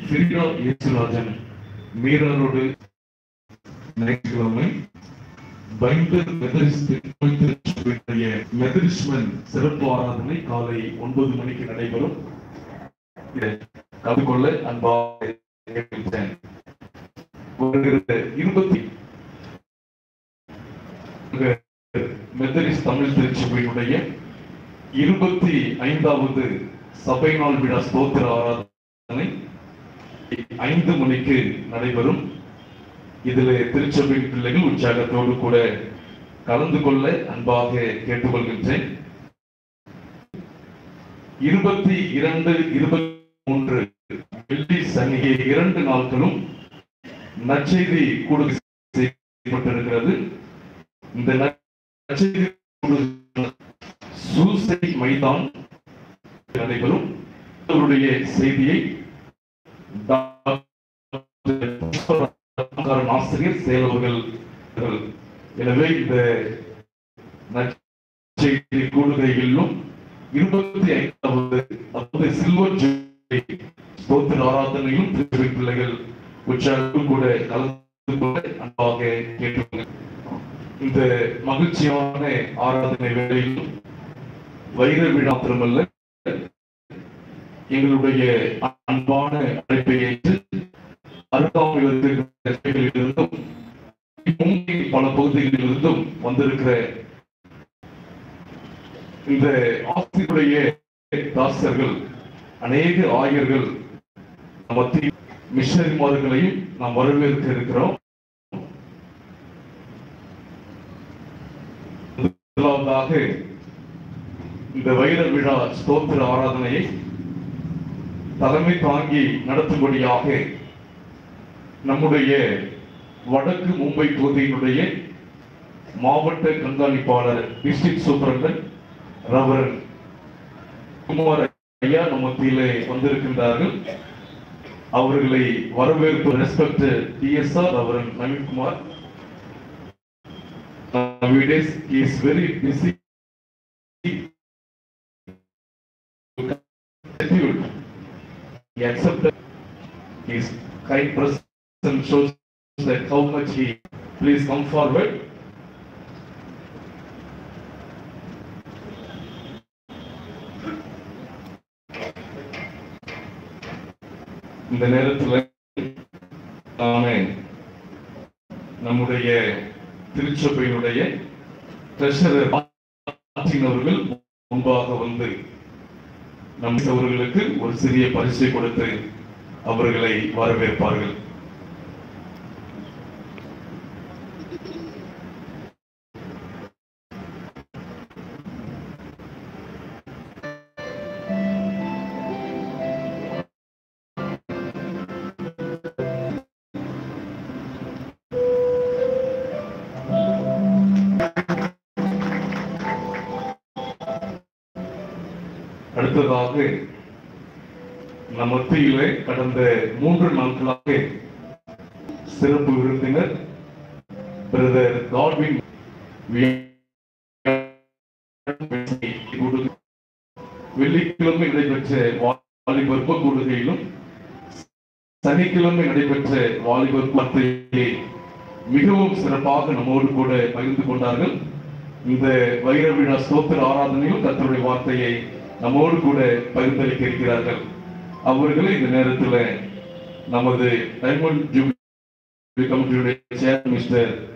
ஃபிரிடா இயேசுராஜன் மீரரோடு ஞாயிற்றுக்கிழமை பைண்டர் மெதரிஸ்ட் திருச்சபையுடைய மெதரிஸ்மன் சிறப்பு ஆராதனை காலை ஒன்பது மணிக்கு நடைபெறும் இதை கலந்து கொள்ள அன்பாக கேட்டுக்கொள்கிறேன். வருகிற இருபத்தி மெதரிஸ் தமிழ் திருச்சபையினுடைய இருபத்தி ஐந்தாவது சபை நாள் விழா ஸ்தோத்திர ஆராதனை ஐந்து மணிக்கு நடைபெறும் இதில் திருச்சபை பிள்ளைகள் உற்சாகத்தோடு கூட கலந்து கொள்ள அன்பாக கேட்டுக்கொள்கின்றேன் இருபத்தி இரண்டு இருபத்தி மூன்று வெள்ளி சனியை இரண்டு நாட்களும் நற்செய்தி கூடுகை செய்யப்பட்டிருக்கிறது இந்த நற்செய்தி கூடுகை சூசை மைதான் நடைபெறும் அவருடைய செய்தியை டாக்டர் ஆசிரியர் செயலவர்கள் எனவே இந்த நற்செய்தி கூடுகைகளிலும் இருபத்தி ஐந்தாவது அதாவது சில்வர் ஜூபிலி ஸ்தோத்திர ஆராதனையிலும் திருச்சபை பிள்ளைகள் உற்சாகம் கூட கலந்து கொள்ள அன்பாக கேட்டுக்கொள்கிறேன் இந்த மகிழ்ச்சியான ஆராதனை வேளையிலும் வைர விழா திருமல்ல எங்களுடைய அன்பான அழைப்பை ஏற்று அருகாமையில் இருந்தும் பல பகுதிகளில் இருந்தும் வந்திருக்கிற இந்த ஆசிரியருடைய தாசர்கள் அநேக ஆயர்கள் மத்திய மிஷனரிமார்களையும் நாம் வரவேற்க இருக்கிறோம் முதலாவதாக இந்த வைர விழா ஸ்தோத்திர ஆராதனையை தலைமை தாங்கி நடத்தும்படியாக நம்முடைய வடக்கு மும்பை பகுதியினுடைய மாவட்ட கண்காணிப்பாளர் டிஸ்ட்ரிக்ட் சூப்பரண்டன் ரவர் குமார் ஐயா நம்ம மத்தியிலே வந்திருக்கின்றார்கள் அவர்களை வரவேற்பு ரெஸ்பெக்ட் டிஎஸ்ஆர் அவர் Naveenkumar nowadays he is very busy scheduled. He accepted his kind presence shows that how much he please come forward. இந்த நேரத்தில் நானே நம்முடைய திருச்சபையினுடைய ட்ரெஷரர் அவர்கள் முன்பாக வந்து நம் அவர்களுக்கு ஒரு சிறிய பரிசை கொடுத்து அவர்களை வரவேற்பார்கள் அடுத்ததாக நம் மத்தியிலே கடந்த மூன்று நாட்களாக சிறப்பு விருந்தினர் பிரதர் காட்வின் வெள்ளிக்கிழமை நடைபெற்ற வாலிபர் கூடுகையிலும் சனிக்கிழமை நடைபெற்ற வாலிபர் பத்திரிகை மிகவும் சிறப்பாக நம்மோடு கூட பகிர்ந்து கொண்டார்கள் இந்த வைர விழா ஸ்தோத்திர ஆராதனையில் கத்தருடைய வார்த்தையை நம்மோடு கூட பகிர்ந்தளிக்க இருக்கிறார்கள் அவர்களை இந்த நேரத்தில் நமது டைமண்ட் ஜூபிலி கமிட்டியுடைய சேர் மிஸ்டர்